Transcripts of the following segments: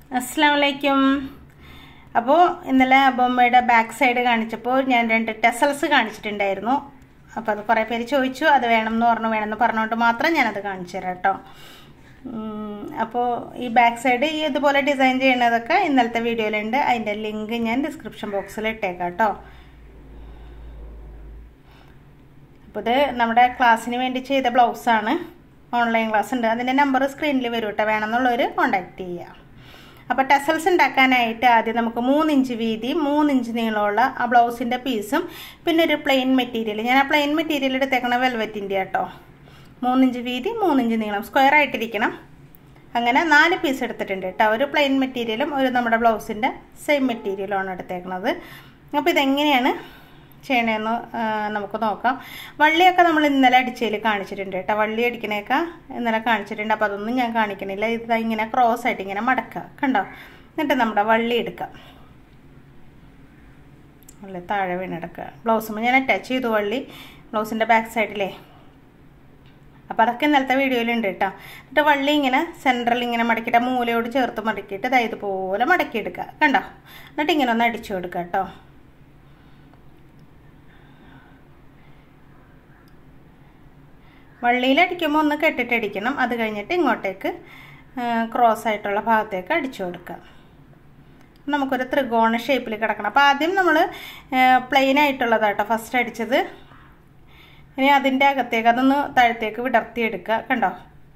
അസ്സാം വലൈക്കും അപ്പോൾ ഇന്നലെ ബൊമ്മയുടെ ബാക്ക് സൈഡ് കാണിച്ചപ്പോൾ ഞാൻ രണ്ട് ടെസൽസ് കാണിച്ചിട്ടുണ്ടായിരുന്നു അപ്പോൾ അത് കുറേ പേര് ചോദിച്ചു അത് വേണം എന്ന് പറഞ്ഞു വേണമെന്ന് പറഞ്ഞുകൊണ്ട് മാത്രം ഞാനത് കാണിച്ചു തരാം കേട്ടോ അപ്പോൾ ഈ ബാക്ക് സൈഡ് ഈ ഇതുപോലെ ഡിസൈൻ ചെയ്യുന്നതൊക്കെ ഇന്നലത്തെ വീഡിയോയിലുണ്ട് അതിൻ്റെ ലിങ്ക് ഞാൻ ഡിസ്ക്രിപ്ഷൻ ബോക്സിൽ ഇട്ടേക്കാം കേട്ടോ അപ്പോൾ ഇത് നമ്മുടെ ക്ലാസ്സിന് വേണ്ടി ചെയ്ത ബ്ലൗസാണ് ഓൺലൈൻ ക്ലാസ് ഉണ്ട് അതിൻ്റെ നമ്പർ സ്ക്രീനിൽ വരും കേട്ടോ വേണമെന്നുള്ളവർ കോൺടാക്റ്റ് ചെയ്യുക അപ്പോൾ ടെസൽസ് ഉണ്ടാക്കാനായിട്ട് ആദ്യം നമുക്ക് മൂന്ന് ഇഞ്ച് വീതി മൂന്ന് ഇഞ്ച് നീളമുള്ള ആ ബ്ലൗസിൻ്റെ പീസും പിന്നെ ഒരു പ്ലെയിൻ മെറ്റീരിയൽ ഞാൻ ആ പ്ലെയിൻ മെറ്റീരിയൽ എടുത്തേക്കണ വെൽവെറ്റിൻ്റെ കേട്ടോ മൂന്നിഞ്ച് വീതി മൂന്നിഞ്ച് നീളം സ്ക്വയർ ആയിട്ടിരിക്കണം അങ്ങനെ നാല് പീസ് എടുത്തിട്ടുണ്ട് കേട്ടോ ഒരു പ്ലെയിൻ മെറ്റീരിയലും ഒരു നമ്മുടെ ബ്ലൗസിൻ്റെ സെയിം മെറ്റീരിയലുമാണ് എടുത്തേക്കുന്നത് അപ്പോൾ ഇതെങ്ങനെയാണ് ചെയ്യണതെന്ന് നമുക്ക് നോക്കാം വള്ളിയൊക്കെ നമ്മൾ ഇന്നലെ അടിച്ചതിൽ കാണിച്ചിട്ടുണ്ട് കേട്ടോ വള്ളി അടിക്കണേക്ക ഇന്നലെ കാണിച്ചിട്ടുണ്ട് അപ്പോൾ അതൊന്നും ഞാൻ കാണിക്കണില്ല ഇത് ഇങ്ങനെ ക്രോസ് ആയിട്ട് ഇങ്ങനെ മടക്കുക കണ്ടോ എന്നിട്ട് നമ്മുടെ വള്ളി എടുക്കാം വള്ളി താഴെ വീണെടുക്കുക ബ്ലൗസുമ്പോൾ ഞാൻ അറ്റാച്ച് ചെയ്തു വള്ളി ബ്ലൗസിൻ്റെ ബാക്ക് സൈഡിലേ അപ്പോൾ അതൊക്കെ ഇന്നലത്തെ വീഡിയോയിലുണ്ട് കേട്ടോ എന്നിട്ട് വള്ളി ഇങ്ങനെ സെൻറ്ററിൽ ഇങ്ങനെ മടക്കിയിട്ട് മൂലയോട് ചേർത്ത് മടക്കിയിട്ട് ഇതാ ഇതുപോലെ മടക്കിയെടുക്കുക കണ്ടോ എന്നിട്ട് ഇങ്ങനെ ഒന്ന് അടിച്ചു കൊടുക്കുക കേട്ടോ വള്ളിയിലടിക്കുമ്പോൾ ഒന്ന് കെട്ടിട്ടടിക്കണം അത് കഴിഞ്ഞിട്ട് ഇങ്ങോട്ടേക്ക് ക്രോസ് ആയിട്ടുള്ള ഭാഗത്തേക്ക് അടിച്ചു കൊടുക്കാം നമുക്കൊരു ത്രികോണ ഷേപ്പിൽ കിടക്കണം അപ്പോൾ ആദ്യം നമ്മൾ പ്ലെയിൻ ആയിട്ടുള്ളതാട്ടോ ഫസ്റ്റ് അടിച്ചത് ഇനി അതിൻ്റെ അകത്തേക്ക് അതൊന്ന് താഴത്തേക്ക് വിടർത്തിയെടുക്കുക കണ്ടോ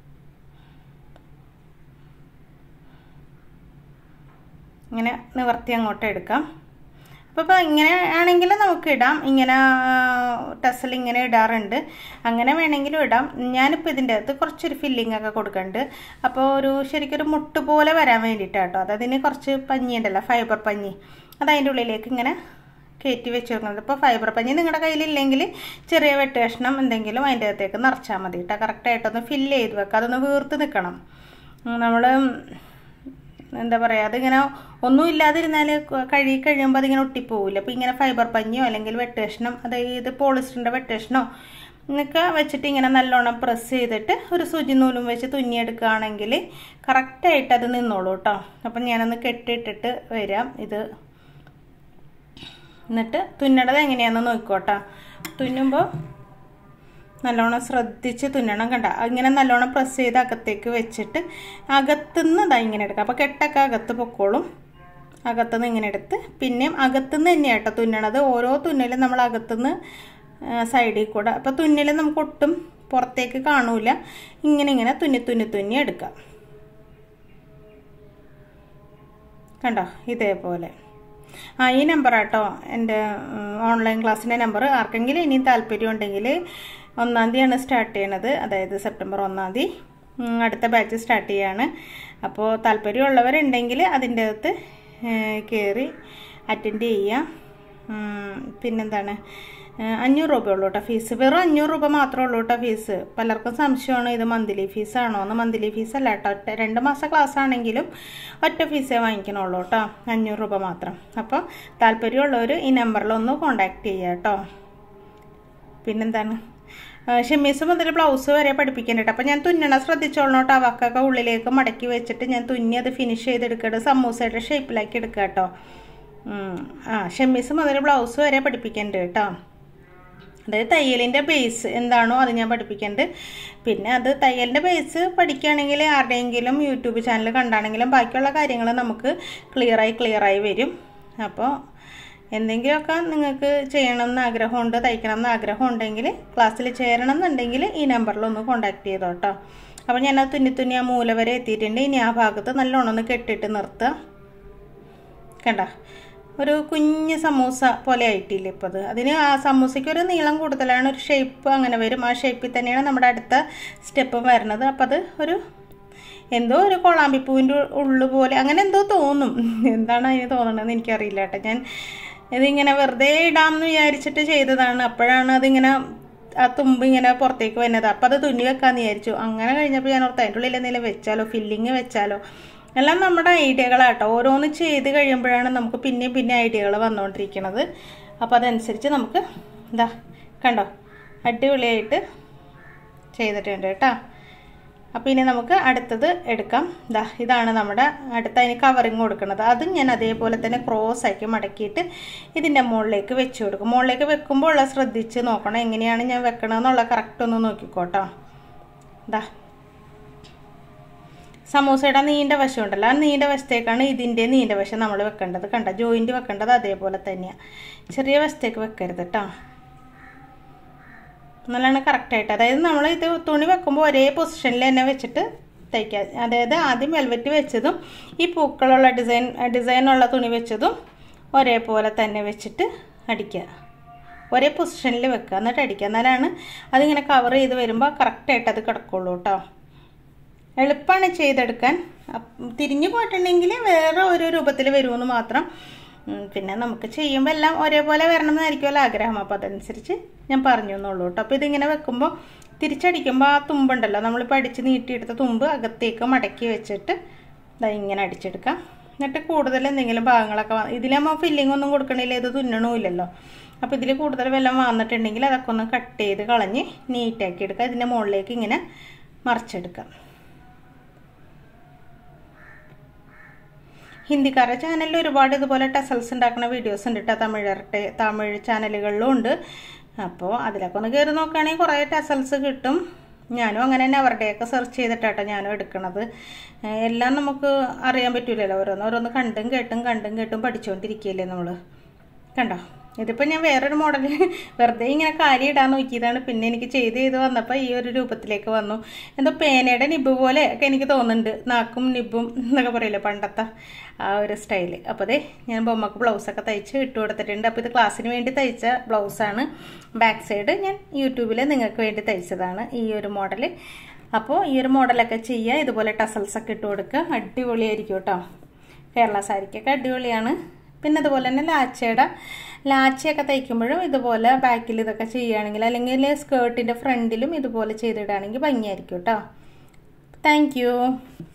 ഇങ്ങനെ നിവർത്തി അങ്ങോട്ട് എടുക്കാം അപ്പോൾ ഇപ്പോൾ ഇങ്ങനെ ആണെങ്കിൽ നമുക്ക് ഇടാം ഇങ്ങനെ ടെസൽ ഇങ്ങനെ ഇടാറുണ്ട് അങ്ങനെ വേണമെങ്കിലും ഇടാം ഞാനിപ്പോൾ ഇതിൻ്റെ അകത്ത് കുറച്ചൊരു ഫില്ലിംഗ് ഒക്കെ കൊടുക്കുന്നുണ്ട് അപ്പോൾ ഒരു ശരിക്കൊരു മുട്ട് പോലെ വരാൻ വേണ്ടിയിട്ടാണ് കേട്ടോ അതതിന് കുറച്ച് പഞ്ഞി ഉണ്ടല്ലോ ഫൈബർ പഞ്ഞി അത് അതിൻ്റെ ഉള്ളിലേക്ക് ഇങ്ങനെ കയറ്റി വെച്ച് വെക്കുന്നത് ഇപ്പോൾ ഫൈബർ പഞ്ഞി നിങ്ങളുടെ കയ്യിലില്ലെങ്കിൽ ചെറിയ വെട്ട് കഷ്ണം എന്തെങ്കിലും അതിൻ്റെ അകത്തേക്ക് നിറച്ചാൽ മതി കേട്ടോ കറക്റ്റായിട്ടൊന്ന് ഫില്ല് ചെയ്ത് വെക്കുക അതൊന്ന് വീർത്ത് നിൽക്കണം നമ്മൾ എന്താ പറയുക അതിങ്ങനെ ഒന്നും ഇല്ലാതിരുന്നാൽ കഴുകി കഴിയുമ്പോൾ അതിങ്ങനെ ഒട്ടിപ്പോവില്ല അപ്പോൾ ഇങ്ങനെ ഫൈബർ പഞ്ഞിയോ അല്ലെങ്കിൽ വെട്ടേഷനോ അതായത് പോളിസ്റ്ററിൻ്റെ വെട്ടേഷനോ എന്നൊക്കെ വെച്ചിട്ട് ഇങ്ങനെ നല്ലോണം പ്രസ് ചെയ്തിട്ട് ഒരു സൂചി നൂലും വെച്ച് തുന്നിയെടുക്കുകയാണെങ്കിൽ കറക്റ്റായിട്ട് അത് നിന്നോളൂ കേട്ടോ അപ്പം ഞാനൊന്ന് കെട്ടിയിട്ടിട്ട് വരാം ഇത് എന്നിട്ട് തുന്നണത് എങ്ങനെയാണെന്ന് നോക്കിക്കോട്ടോ തുന്നുമ്പോൾ നല്ലോണം ശ്രദ്ധിച്ച് തുന്നണം കണ്ട ഇങ്ങനെ നല്ലോണം പ്രസ് ചെയ്ത് അകത്തേക്ക് വെച്ചിട്ട് അകത്തുനിന്ന് ഇതാ ഇങ്ങനെ എടുക്കുക അപ്പോൾ കെട്ടൊക്കെ അകത്ത് പൊക്കോളും അകത്തുനിന്ന് ഇങ്ങനെ എടുത്ത് പിന്നെയും അകത്തുനിന്ന് തന്നെയാണ് കേട്ടോ തുന്നണത് ഓരോ തുന്നലും നമ്മൾ അകത്തുനിന്ന് സൈഡിൽ കൂടെ അപ്പോൾ തുന്നൽ നമുക്ക് ഒട്ടും പുറത്തേക്ക് കാണൂല ഇങ്ങനെ ഇങ്ങനെ തുന്നി തുന്നി തുന്നി എടുക്കാം കണ്ടോ ഇതേപോലെ ആ ഈ നമ്പർ ആട്ടോ എൻ്റെ ഓൺലൈൻ ക്ലാസ്സിൻ്റെ നമ്പർ ആർക്കെങ്കിലും ഇനിയും താല്പര്യം ഉണ്ടെങ്കിൽ ഒന്നാം തീയതിയാണ് സ്റ്റാർട്ട് ചെയ്യണത് അതായത് സെപ്റ്റംബർ ഒന്നാം തീയതി അടുത്ത ബാച്ച് സ്റ്റാർട്ട് ചെയ്യാണ് അപ്പോൾ താല്പര്യമുള്ളവരുണ്ടെങ്കിൽ അതിൻ്റെ അകത്ത് കയറി അറ്റൻഡ് ചെയ്യുക പിന്നെന്താണ് അഞ്ഞൂറ് രൂപ ഉള്ളൂ കേട്ടോ ഫീസ് വെറും അഞ്ഞൂറ് രൂപ മാത്രമേ ഉള്ളൂ കേട്ടോ ഫീസ് പലർക്കും സംശയമാണ് ഇത് മന്ത്ലി ഫീസാണോ എന്ന് മന്ത്ലി ഫീസ് അല്ല കേട്ടോ ഒറ്റ രണ്ട് മാസം ക്ലാസ് ആണെങ്കിലും ഒറ്റ ഫീസേ വാങ്ങിക്കണുള്ളൂ കേട്ടോ അഞ്ഞൂറ് രൂപ മാത്രം അപ്പോൾ താല്പര്യമുള്ളവർ ഈ നമ്പറിൽ ഒന്ന് കോണ്ടാക്ട് ചെയ്യുക കേട്ടോ പിന്നെന്താണ് ഷെമ്മീസ് മുതൽ ബ്ലൗസ് വരെ പഠിപ്പിക്കുന്നുണ്ട് അപ്പോൾ ഞാൻ തുന്നണ ശ്രദ്ധിച്ചോളണം കേട്ടോ വക്കൊക്കെ ഉള്ളിലേക്ക് മടക്കി വെച്ചിട്ട് ഞാൻ തുന്നി അത് ഫിനിഷ് ചെയ്തെടുക്കട്ടെ സമൂസയുടെ ഷേപ്പിലാക്കി എടുക്കുക കേട്ടോ ആ ഷെമ്മീസ് മുതൽ ബ്ലൗസ് വരെ പഠിപ്പിക്കുന്നുണ്ട് കേട്ടോ അതായത് തയ്യലിൻ്റെ ബേസ് എന്താണോ അത് ഞാൻ പഠിപ്പിക്കുന്നുണ്ട് പിന്നെ അത് തയ്യലിൻ്റെ ബേസ് പഠിക്കുകയാണെങ്കിൽ ആരുടെയെങ്കിലും യൂട്യൂബ് ചാനൽ കണ്ടാണെങ്കിലും ബാക്കിയുള്ള കാര്യങ്ങൾ നമുക്ക് ക്ലിയറായി ക്ലിയറായി വരും അപ്പോൾ എന്തെങ്കിലുമൊക്കെ നിങ്ങൾക്ക് ചെയ്യണം എന്ന് ആഗ്രഹമുണ്ട് തയ്ക്കണം എന്ന് ആഗ്രഹം ഉണ്ടെങ്കിൽ ക്ലാസ്സിൽ ചേരണം എന്നുണ്ടെങ്കിൽ ഈ നമ്പറിൽ ഒന്ന് കോൺടാക്ട് ചെയ്തോ കേട്ടോ അപ്പോൾ ഞാനത് തുന്നി തുന്നി ആ മൂല വരെ എത്തിയിട്ടുണ്ട് ഇനി ആ ഭാഗത്ത് നല്ലോണം ഒന്ന് കെട്ടിട്ട് നിർത്തുക കണ്ട ഒരു കുഞ്ഞ് സമൂസ പോലെ ആയിട്ടില്ല ഇപ്പോൾ അത് അതിന് ആ സമൂസയ്ക്ക് ഒരു നീളം കൂടുതലാണ് ഒരു ഷേപ്പ് അങ്ങനെ വരും ആ ഷേപ്പിൽ തന്നെയാണ് നമ്മുടെ അടുത്ത സ്റ്റെപ്പും വരുന്നത് അപ്പോൾ അത് ഒരു എന്തോ ഒരു കൊളാമ്പിപ്പൂവിൻ്റെ ഉള്ളു പോലെ അങ്ങനെ എന്തോ തോന്നും എന്താണ് അതിന് തോന്നണമെന്ന് എനിക്കറിയില്ല കേട്ടോ ഞാൻ ഇതിങ്ങനെ വെറുതെ ഇടാമെന്ന് വിചാരിച്ചിട്ട് ചെയ്തതാണ് അപ്പോഴാണ് അതിങ്ങനെ ആ തുമ്പ് ഇങ്ങനെ പുറത്തേക്ക് വരുന്നത് അപ്പോൾ അത് തുന്നി വെക്കാമെന്ന് വിചാരിച്ചു അങ്ങനെ കഴിഞ്ഞപ്പോൾ ഞാൻ ഓർത്ത് അതിൻ്റെ ഉള്ളിൽ എന്തെങ്കിലും വെച്ചാലോ ഫില്ലിങ് വെച്ചാലോ എല്ലാം നമ്മുടെ ഐഡിയകളാട്ടോ ഓരോന്ന് ചെയ്ത് കഴിയുമ്പോഴാണ് നമുക്ക് പിന്നെയും പിന്നെ ഐഡിയകൾ വന്നുകൊണ്ടിരിക്കുന്നത് അപ്പോൾ അതനുസരിച്ച് നമുക്ക് എന്താ കണ്ടോ അടിപൊളിയായിട്ട് ചെയ്തിട്ടുണ്ട് കേട്ടോ അപ്പോൾ ഇനി നമുക്ക് അടുത്തത് എടുക്കാം ദാ ഇതാണ് നമ്മുടെ അടുത്ത അതിന് കവറിങ് കൊടുക്കുന്നത് അതും ഞാൻ അതേപോലെ തന്നെ ക്രോസ് ആക്കി മടക്കിയിട്ട് ഇതിൻ്റെ മുകളിലേക്ക് വെച്ച് കൊടുക്കും മുകളിലേക്ക് വെക്കുമ്പോൾ ഉള്ള ശ്രദ്ധിച്ച് നോക്കണം എങ്ങനെയാണ് ഞാൻ വെക്കണമെന്നുള്ള കറക്റ്റ് ഒന്ന് നോക്കിക്കോട്ടോ ദാ സമൂസയുടെ നീണ്ട വശം ഉണ്ടല്ലോ ആ നീണ്ട വശത്തേക്കാണ് ഇതിൻ്റെ നീണ്ട വശം നമ്മൾ വെക്കേണ്ടത് കണ്ട ജോയിൻറ്റ് വെക്കേണ്ടത് അതേപോലെ തന്നെയാണ് ചെറിയ വശത്തേക്ക് വെക്കരുത് കേട്ടോ നല്ലോണം കറക്റ്റായിട്ട് അതായത് നമ്മൾ ഇത് തുണി വെക്കുമ്പോൾ ഒരേ പൊസിഷനിൽ തന്നെ വെച്ചിട്ട് തയ്ക്കുക അതായത് ആദ്യം വെൽവെറ്റ് വെച്ചതും ഈ പൂക്കളുള്ള ഡിസൈൻ ഡിസൈനുള്ള തുണി വെച്ചതും ഒരേപോലെ തന്നെ വെച്ചിട്ട് അടിക്കുക ഒരേ പൊസിഷനിൽ വെക്കുക എന്നിട്ട് അടിക്കുക എന്നാലാണ് അതിങ്ങനെ കവർ ചെയ്ത് വരുമ്പോൾ കറക്റ്റായിട്ട് അത് കിടക്കുള്ളൂ കേട്ടോ എളുപ്പമാണ് ചെയ്തെടുക്കാൻ തിരിഞ്ഞു പോയിട്ടുണ്ടെങ്കിൽ വേറെ ഒരു രൂപത്തിൽ വരുമെന്ന് മാത്രം പിന്നെ നമുക്ക് ചെയ്യുമ്പോൾ എല്ലാം ഒരേപോലെ വരണം എന്നായിരിക്കുമല്ലോ ആഗ്രഹം അപ്പോൾ അതനുസരിച്ച് ഞാൻ പറഞ്ഞു എന്നുള്ളൂ കേട്ടോ അപ്പോൾ ഇതിങ്ങനെ വെക്കുമ്പോൾ തിരിച്ചടിക്കുമ്പോൾ ആ തുമ്പുണ്ടല്ലോ നമ്മളിപ്പോൾ അടിച്ച് നീട്ടിയെടുത്ത തുമ്പ് അകത്തേക്ക് മടക്കി വെച്ചിട്ട് ഇതാ ഇങ്ങനെ അടിച്ചെടുക്കാം എന്നിട്ട് കൂടുതൽ എന്തെങ്കിലും ഭാഗങ്ങളൊക്കെ ഇതിലാകുമ്പോൾ ഫില്ലിംഗ് ഒന്നും കൊടുക്കണില്ല ഇത് തുന്നണമില്ലല്ലോ അപ്പോൾ ഇതിൽ കൂടുതൽ വെള്ളം വന്നിട്ടുണ്ടെങ്കിൽ അതൊക്കെ ഒന്ന് കട്ട് ചെയ്ത് കളഞ്ഞ് നീറ്റാക്കി എടുക്കുക ഇതിൻ്റെ മുകളിലേക്ക് ഇങ്ങനെ മറിച്ചെടുക്കാം ഹിന്ദിക്കാരുടെ ചാനലിൽ ഒരുപാട് ഇതുപോലെ ടെസൽസ് ഉണ്ടാക്കുന്ന വീഡിയോസ് ഉണ്ട് കേട്ടോ തമിഴരുടെ തമിഴ് ചാനലുകളിലും ഉണ്ട് അപ്പോൾ അതിലൊക്കെ ഒന്ന് കയറി നോക്കുകയാണെങ്കിൽ കുറേ ടെസൽസ് കിട്ടും ഞാനും അങ്ങനെ തന്നെ അവരുടെയൊക്കെ സെർച്ച് ചെയ്തിട്ടാട്ടോ ഞാനും എടുക്കണത് എല്ലാം നമുക്ക് അറിയാൻ പറ്റൂലല്ലോ ഓരോന്ന് ഓരോന്ന് കണ്ടും കേട്ടും കണ്ടും കേട്ടും പഠിച്ചുകൊണ്ടിരിക്കുകയല്ലേ നമ്മൾ കണ്ടോ ഇതിപ്പോൾ ഞാൻ വേറൊരു മോഡൽ വെറുതെ ഇങ്ങനെ കാലി ഇടാൻ നോക്കിയതാണ് പിന്നെ എനിക്ക് ചെയ്ത് ചെയ്ത് വന്നപ്പോൾ ഈ ഒരു രൂപത്തിലേക്ക് വന്നു എന്തോ പേനയുടെ നിബ് പോലെ ഒക്കെ എനിക്ക് തോന്നുന്നുണ്ട് നാക്കും നിബും എന്നൊക്കെ പറയില്ലേ പണ്ടത്തെ ആ ഒരു സ്റ്റൈല് അപ്പോൾ അതെ ഞാൻ ബൊമ്മക്ക് ബ്ലൗസൊക്കെ തയ്ച്ച് ഇട്ട് കൊടുത്തിട്ടുണ്ട് അപ്പോൾ ഇത് ക്ലാസ്സിന് വേണ്ടി തയ്ച്ച ബ്ലൗസാണ് ബാക്ക് സൈഡ് ഞാൻ യൂട്യൂബിൽ നിങ്ങൾക്ക് വേണ്ടി തയ്ച്ചതാണ് ഈ ഒരു മോഡൽ അപ്പോൾ ഈ ഒരു മോഡലൊക്കെ ചെയ്യുക ഇതുപോലെ ടസൽസൊക്കെ ഇട്ട് കൊടുക്കുക അടിപൊളിയായിരിക്കും കേട്ടോ കേരള സാരിക്കൊക്കെ അടിപൊളിയാണ് പിന്നെ അതുപോലെ തന്നെ ലാച്ചയുടെ ലാച്ചയൊക്കെ തയ്ക്കുമ്പോഴും ഇതുപോലെ ബാക്കിൽ ഇതൊക്കെ ചെയ്യുകയാണെങ്കിൽ അല്ലെങ്കിൽ സ്കേർട്ടിൻ്റെ ഫ്രണ്ടിലും ഇതുപോലെ ചെയ്തിടുകയാണെങ്കിൽ ഭംഗിയായിരിക്കും കേട്ടോ താങ്ക്